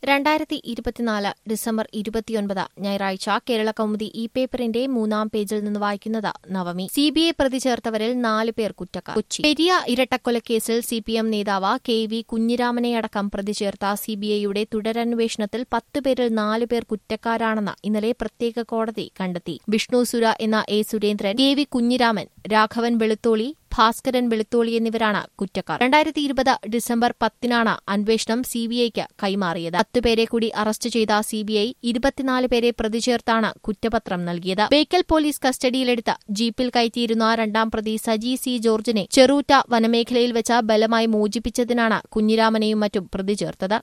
രണ്ടായിരത്തി ഇരുപത്തിനാല് ഡിസംബർ ഇരുപത്തിയൊൻപത് ഞായറാഴ്ച കേരള കൗമുദി ഇ പേപ്പറിന്റെ മൂന്നാം പേജിൽ നിന്ന് വായിക്കുന്നത് നവമി സിബിഐ പ്രതി ചേർത്തവരിൽ നാല് പേർ കുറ്റക്കാർ കൊച്ചി പെരിയ ഇരട്ടക്കൊലക്കേസിൽ സിപിഎം നേതാവ് കെ വി കുഞ്ഞിരാമനെയടക്കം പ്രതി ചേർത്ത സിബിഐയുടെ തുടരന്വേഷണത്തിൽ പത്ത് പേരിൽ നാല് പേർ കുറ്റക്കാരാണെന്ന് ഇന്നലെ പ്രത്യേക കോടതി കണ്ടെത്തി വിഷ്ണു സുര എന്ന A Surendran K V Kunhiraman Raghavan Velutholi Bhaskaran Velutholi എന്നിവരാണ് കുറ്റക്കാർ രണ്ടായിരത്തി ഇരുപത് ഡിസംബർ പത്തിനാണ് അന്വേഷണം സിബിഐക്ക് കൈമാറിയത് പത്തുപേരെ കൂടി അറസ്റ്റ് ചെയ്ത സിബിഐ ഇരുപത്തിനാല് പേരെ പ്രതി ചേർത്താണ് കുറ്റപത്രം നൽകിയത് ബേക്കൽ പോലീസ് കസ്റ്റഡിയിലെടുത്ത ജീപ്പിൽ കയറ്റിയിരുന്ന രണ്ടാം പ്രതി സജി സി ജോർജിനെ ചെറൂറ്റ വനമേഖലയിൽ വെച്ച് ബലമായി മോചിപ്പിച്ചതിനാണ് കുഞ്ഞിരാമനെയും മറ്റും പ്രതി ചേർത്തത്